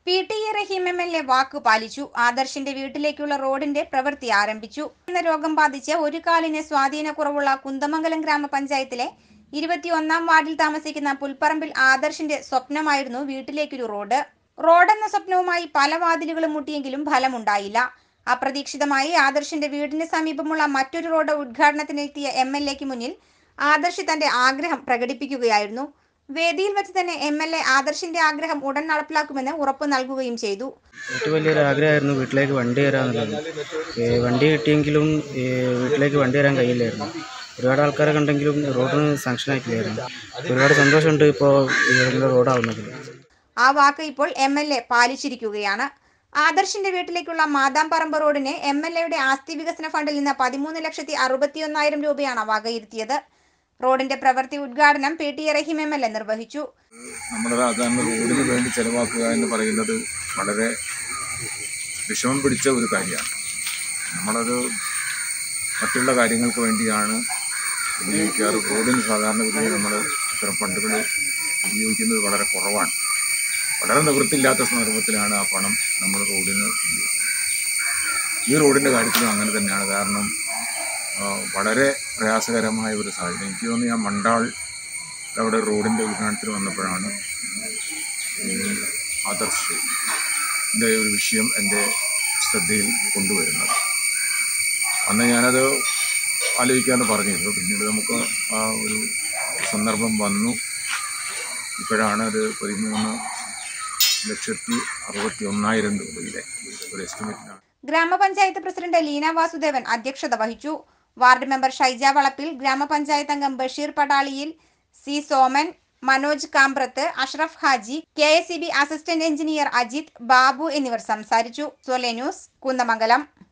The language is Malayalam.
P T A Rahim M L A വാക്കു പാലിച്ചു ആദർശിന്റെ വീട്ടിലേക്കുള്ള റോഡിന്റെ പ്രവൃത്തി ആരംഭിച്ചു എന്ന രോഗം ബാധിച്ച് ഒരു കാലിന് സ്വാധീനക്കുറവുള്ള കുന്തമംഗലം ഗ്രാമപഞ്ചായത്തിലെ ഇരുപത്തിയൊന്നാം വാർഡിൽ താമസിക്കുന്ന പുൽപ്പറമ്പിൽ ആദർശിന്റെ സ്വപ്നമായിരുന്നു വീട്ടിലേക്കൊരു റോഡ് റോഡെന്ന സ്വപ്നവുമായി പല വാതിലുകളും മുട്ടിയെങ്കിലും ഫലമുണ്ടായില്ല അപ്രതീക്ഷിതമായി ആദർശിന്റെ വീടിന് സമീപമുള്ള മറ്റൊരു റോഡ് ഉദ്ഘാടനത്തിനെത്തിയ എം എൽ എക്ക് മുന്നിൽ ആദർശ് തന്റെ ആഗ്രഹം പ്രകടിപ്പിക്കുകയായിരുന്നു വേദിയിൽ വെച്ച് തന്നെ എം എൽ എ ആദർശിന്റെ ആഗ്രഹം ഉടൻ നടപ്പിലാക്കുമെന്ന് ഉറപ്പു നൽകുകയും ചെയ്തു ഏറ്റവും വലിയൊരു ആഗ്രഹമായിരുന്നു വീട്ടിലേക്ക് വണ്ടി തരാമെന്നുള്ളത് ഏ, വണ്ടി കിട്ടിയെങ്കിലും ഏ, വീട്ടിലേക്ക് വണ്ടി തരാൻ കഴിയില്ലായിരുന്നു ഒരുപാട് ആൾക്കാരെ കണ്ടെങ്കിലും റോഡിന് സാങ്ഷൻ ആക്കില്ലായിരുന്നു ഒരുപാട് സന്തോഷമുണ്ട് ഇപ്പോൾ ഇവിടെ റോഡാവുന്നതിൽ ആ വാക്ക് ഇപ്പോൾ എം എൽ എ പാലിച്ചിരിക്കുകയാണ് ആദർശിന്റെ വീട്ടിലേക്കുള്ള മാതാംപറമ്പ് റോഡിന് എം എൽ എയുടെ ആസ്തി വികസന ഫണ്ടിൽ നിന്ന് പതിമൂന്ന് ലക്ഷത്തി അറുപത്തിയൊന്നായിരം രൂപയാണ് വകയിരുത്തിയത് റോഡിന്റെ പ്രവൃത്തി ഉദ്ഘാടനം P T A Rahim M L A നിർവഹിച്ചു നമ്മുടെ സാധാരണ റോഡിന് വേണ്ടി ചെലവാക്കുക എന്ന് പറയുന്നത് വളരെ വിഷമം പിടിച്ച ഒരു കാര്യമാണ് നമ്മളത് മറ്റുള്ള കാര്യങ്ങൾക്ക് വേണ്ടിയാണ് ഉപയോഗിക്കാറ് റോഡിന് സാധാരണഗതിയിൽ നമ്മൾ ഇത്തരം ഫണ്ടുകൾ ഉപയോഗിക്കുന്നത് വളരെ കുറവാണ് വളരെ നിവൃത്തിയില്ലാത്ത സന്ദർഭത്തിലാണ് ആ പണം നമ്മൾ റോഡിന് ഉപയോഗിക്കുന്നത് ഈ റോഡിൻ്റെ കാര്യത്തിലും അങ്ങനെ തന്നെയാണ് കാരണം ആ, വളരെ പ്രയാസകരമായ ഒരു സാഹചര്യം എനിക്ക് തോന്നുന്നു ഞാൻ മണ്ടാൾ അവിടെ റോഡിൻ്റെ ഉദ്ഘാടനത്തിന് വന്നപ്പോഴാണ് ഈ ആദർശ് ൻ്റെ ഒരു വിഷയം എൻ്റെ ശ്രദ്ധയിൽ കൊണ്ടുവരുന്നത് അന്ന് ഞാനത് ആലോചിക്കാമെന്ന് പറഞ്ഞിരുന്നു പിന്നീട് നമുക്ക് ആ ഒരു സന്ദർഭം വന്നു ഇപ്പോഴാണ് അത് പതിമൂന്ന് ലക്ഷത്തി അറുപത്തി ഒന്നായിരം രൂപയുടെ ഒരു എസ്റ്റിമേറ്റിനാണ് ഗ്രാമപഞ്ചായത്ത് പ്രസിഡന്റ് ലീന വാസുദേവൻ അധ്യക്ഷത വഹിച്ചു വാർഡ് മെമ്പർ ഷൈജ വളപ്പിൽ ഗ്രാമപഞ്ചായത്ത് അംഗം Basheer Padaliyil C Soman Manoj Kambrath Ashraf Haji K S assistant engineer Ajith Babu എന്നിവർ സംസാരിച്ചു സൊലെ ന്യൂസ് കുന്നമംഗലം